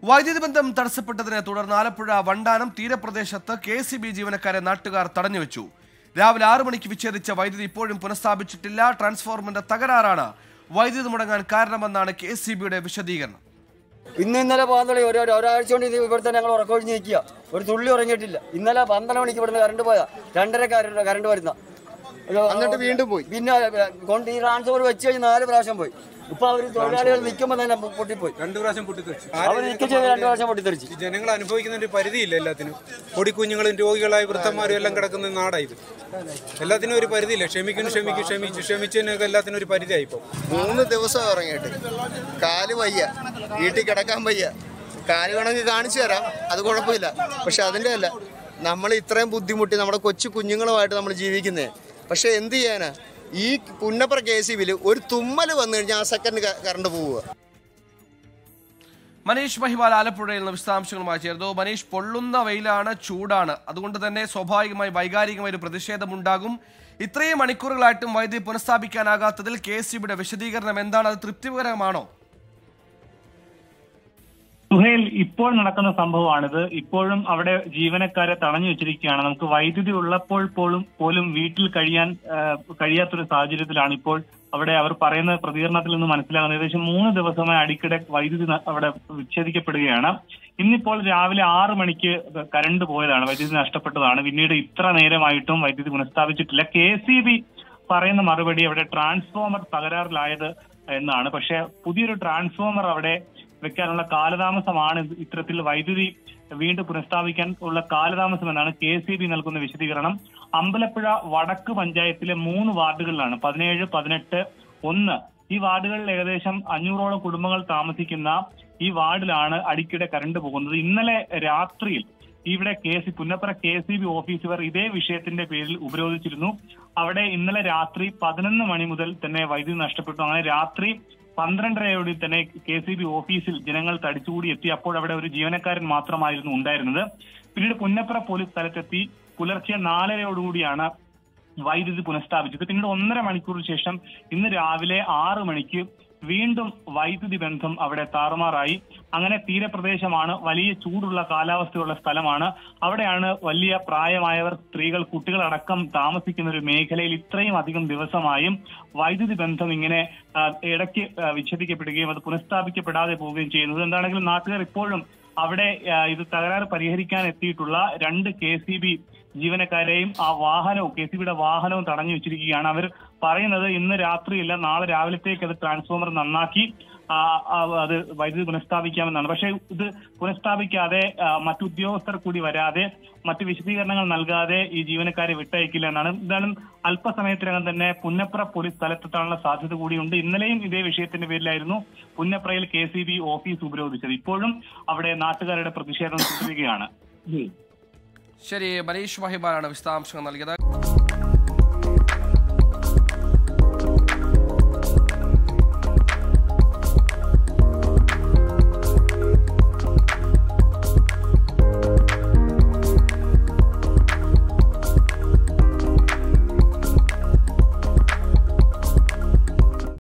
വൈദ്യുതി ബന്ധം തടസ്സപ്പെട്ടതിനെ തുടർന്ന് ആലപ്പുഴ വണ്ടാനം തീരപ്രദേശത്ത് കെ സി ബി ജീവനക്കാരെ നാട്ടുകാർ തടഞ്ഞുവെച്ചു രാവിലെ ആറു മണിക്ക് വിച്ഛേദിച്ച വൈദ്യുതി ഇപ്പോഴും പുനഃസ്ഥാപിച്ചിട്ടില്ല ട്രാൻസ്ഫോർമറിന്റെ തകരാറാണ് വൈദ്യുതി മുടങ്ങാൻ കാരണമെന്നാണ് കെ സി ബിയുടെ വിശദീകരണം ഇന്ന് ഇന്നലെ പന്ത്രണ്ട് ഒരു ഒരു- ഒരാഴ്ച കൊണ്ട് ഇത് ഇവിടെ തന്നെ ഞങ്ങൾ ഉറക്കൊഴിഞ്ഞ് നിൽക്കുക ഒരു തുള്ളി ഉറങ്ങിയിട്ടില്ല ഇന്നലെ പന്ത്രണ്ട് മണിക്ക് ഇവിടുന്ന് കറണ്ട് പോയാ രണ്ടര കറണ്ട് കറണ്ട് വരുന്ന എന്നിട്ട് വീണ്ടും പോയി പിന്നെ ഏ, കൊണ്ട് ഈ ട്രാൻസ്ഫോർ വെച്ച് കഴിഞ്ഞ് നാല് പ്രാവശ്യം പോയി ഇപ്പൊ അവർ തൊഴിലാളികൾ നിൽക്കുമ്പോൾ തന്നെ പൊട്ടിപ്പോയി രണ്ടു പ്രാവശ്യം പൊട്ടിത്തെറിച്ചു അവർ നിൽക്കുക ചെയ്ത് രണ്ട് പ്രാവശ്യം പൊട്ടിത്തെറിച്ച് ഈ ജനങ്ങൾ അനുഭവിക്കുന്ന ഒരു പരിധിയില്ല എല്ലാത്തിനും പൊടിക്കുഞ്ഞുങ്ങളും രോഗികളായ വൃദ്ധന്മാരും എല്ലാം കിടക്കുന്ന നാടായത് എല്ലാത്തിനും ഒരു പരിധിയില്ല ക്ഷമിക്കുന്നു ക്ഷമിക്കും ക്ഷമിച്ചു ക്ഷമിച്ചതിനൊക്കെ എല്ലാത്തിനും ഒരു പരിധിയായി ഇപ്പോൾ മൂന്ന് ദിവസം ഇറങ്ങിയിട്ട് കാല് വയ്യ വീട്ടിൽ കിടക്കാൻ വയ്യ കാല് വേണമെങ്കിൽ കാണിച്ചു തരാം അത് കുഴപ്പമില്ല പക്ഷെ അതിൻ്റെ അല്ല നമ്മൾ ഇത്രയും ബുദ്ധിമുട്ടി നമ്മുടെ കൊച്ചു കുഞ്ഞുങ്ങളുമായിട്ട് നമ്മൾ ജീവിക്കുന്നേ പക്ഷെ എന്ത് ചെയ്യാനാ ഈ പുന്നപ്പുറ കെ സി ബിയിൽ ഒരു തുമ്മൽ വന്നു കഴിഞ്ഞാൽ ആ സെക്കൻഡ് കറണ്ട് പോവുക മനീഷ് മഹിവാൽ ആലപ്പുഴയിൽ നിന്ന് വിശദാംശങ്ങളുമായി ചേർന്നു മനീഷ് പൊള്ളുന്ന വെയിലാണ് ചൂടാണ് അതുകൊണ്ട് തന്നെ സ്വാഭാവികമായി വൈകാരികമായ ഒരു പ്രതിഷേധമുണ്ടാകും ഇത്രയും മണിക്കൂറുകളായിട്ടും വൈദ്യുതി പുനഃസ്ഥാപിക്കാനാകാത്തതിൽ കെ എസ് സിബിയുടെ വിശദീകരണം എന്താണ് അത് തൃപ്തികരമാണോ സുഹേൽ ഇപ്പോൾ നടക്കുന്ന സംഭവമാണിത് ഇപ്പോഴും അവിടെ ജീവനക്കാരെ തടഞ്ഞു വെച്ചിരിക്കുകയാണ് നമുക്ക് വൈദ്യുതി ഉള്ളപ്പോൾ പോലും പോലും വീട്ടിൽ കഴിയാൻ ആ, കഴിയാത്തൊരു സാഹചര്യത്തിലാണ് ഇപ്പോൾ അവിടെ അവർ പറയുന്ന പ്രതികരണത്തിൽ നിന്ന് മനസ്സിലാകുന്നത് ഏകദേശം മൂന്ന് ദിവസമായി അടിക്കടെ വൈദ്യുതി ന- അവിടെ വിച്ഛേദിക്കപ്പെടുകയാണ് ഇന്നിപ്പോൾ രാവിലെ ആറ് മണിക്ക് കരണ്ട് പോയതാണ് വൈദ്യുതി നഷ്ടപ്പെട്ടതാണ് പിന്നീട് ഇത്ര നേരമായിട്ടും വൈദ്യുതി പുനഃസ്ഥാപിച്ചിട്ടില്ല കെ സി ബി പറയുന്ന മറുപടി അവിടെ ട്രാൻസ്ഫോമർ തകരാറിലായത് എന്നാണ് പക്ഷെ പുതിയൊരു ട്രാൻസ്ഫോമർ അവിടെ വെക്കാനുള്ള കാലതാമസമാണ് ഇത് ഇത്തരത്തിൽ വൈദ്യുതി വീണ്ടും പുനഃസ്ഥാപിക്കാൻ ഉള്ള കാലതാമസം എന്നാണ് കെ സി ബി നൽകുന്ന വിശദീകരണം അമ്പലപ്പുഴ വടക്ക് പഞ്ചായത്തിലെ മൂന്ന് വാർഡുകളിലാണ് പതിനേഴ് പതിനെട്ട് ഒന്ന് ഈ വാർഡുകളിൽ ഏകദേശം അഞ്ഞൂറോളം കുടുംബങ്ങൾ താമസിക്കുന്ന ഈ വാർഡിലാണ് അടിക്കടെ കറണ്ട് പോകുന്നത് ഇന്നലെ രാത്രിയിൽ ഇവിടെ K C Punnapra K C B officer ഇതേ വിഷയത്തിന്റെ പേരിൽ ഉപരോധിച്ചിരുന്നു അവിടെ ഇന്നലെ രാത്രി പതിനൊന്ന് മണി മുതൽ തന്നെ വൈദ്യുതി നഷ്ടപ്പെട്ടു അങ്ങനെ രാത്രി പന്ത്രണ്ടരയോടെ തന്നെ കെ സി ബി ഓഫീസിൽ ജനങ്ങൾ തടിച്ചുകൂടി എത്തി അപ്പോൾ അവിടെ ഒരു ജീവനക്കാരൻ മാത്രമായിരുന്നു ഉണ്ടായിരുന്നത് പിന്നീട് പുന്നപ്പുറ പോലീസ് സ്ഥലത്തെത്തി പുലർച്ചെ നാലരയോടുകൂടിയാണ് വൈദ്യുതി പുനഃസ്ഥാപിച്ചത് പിന്നീട് ഒന്നര മണിക്കൂറിന് ശേഷം ഇന്ന് രാവിലെ ആറ് മണിക്ക് വീണ്ടും വൈദ്യുതി ബന്ധം അവിടെ താറുമാറായി അങ്ങനെ തീരപ്രദേശമാണ് വലിയ ചൂടുള്ള കാലാവസ്ഥയുള്ള സ്ഥലമാണ് അവിടെയാണ് വലിയ പ്രായമായവർ സ്ത്രീകൾ കുട്ടികളടക്കം താമസിക്കുന്ന ഒരു മേഖലയിൽ ഇത്രയും അധികം ദിവസമായും വൈദ്യുതി ബന്ധം ഇങ്ങനെ ആ, ഇടയ്ക്ക് ആ, വിച്ഛേദിക്കപ്പെടുകയും അത് പുനഃസ്ഥാപിക്കപ്പെടാതെ പോവുകയും ചെയ്യുന്നത് എന്താണെങ്കിലും നാട്ടുകാർ ഇപ്പോഴും അവിടെ ആ, ഇത് തകരാറ് പരിഹരിക്കാൻ എത്തിയിട്ടുള്ള രണ്ട് കെ സി ബി ജീവനക്കാരെയും ആ വാഹനവും കെ സി ബിയുടെ വാഹനവും തടഞ്ഞു വെച്ചിരിക്കുകയാണ് അവർ പറയുന്നത് ഇന്ന് രാത്രിയില്ല നാളെ രാവിലത്തേക്ക് അത് ട്രാൻസ്ഫോമർ നന്നാക്കി ആ, ആ, അത് വൈദ്യുതി പുനഃസ്ഥാപിക്കാമെന്നാണ് പക്ഷേ ഇത് പുനഃസ്ഥാപിക്കാതെ ആ, മറ്റു ഉദ്യോഗസ്ഥർ കൂടി വരാതെ മറ്റു വിശദീകരണങ്ങൾ നൽകാതെ ഈ ജീവനക്കാരെ വിട്ടയക്കില്ല എന്നാണ് എന്തായാലും അല്പസമയത്തിനകം തന്നെ പുന്നപ്ര പോലീസ് സ്ഥലത്തെത്താനുള്ള സാധ്യത കൂടിയുണ്ട് ഇന്നലെയും ഇതേ വിഷയത്തിന്റെ പേരിലായിരുന്നു പുന്നപ്രയിൽ കെ സി ബി ഓഫീസ് ഉപരോധിച്ചത് ഇപ്പോഴും അവിടെ നാട്ടുകാരുടെ പ്രതിഷേധം തുടരുകയാണ് ശരി മനീഷ് മഹിബാലാണ് വിശദാംശങ്ങൾ നൽകിയത്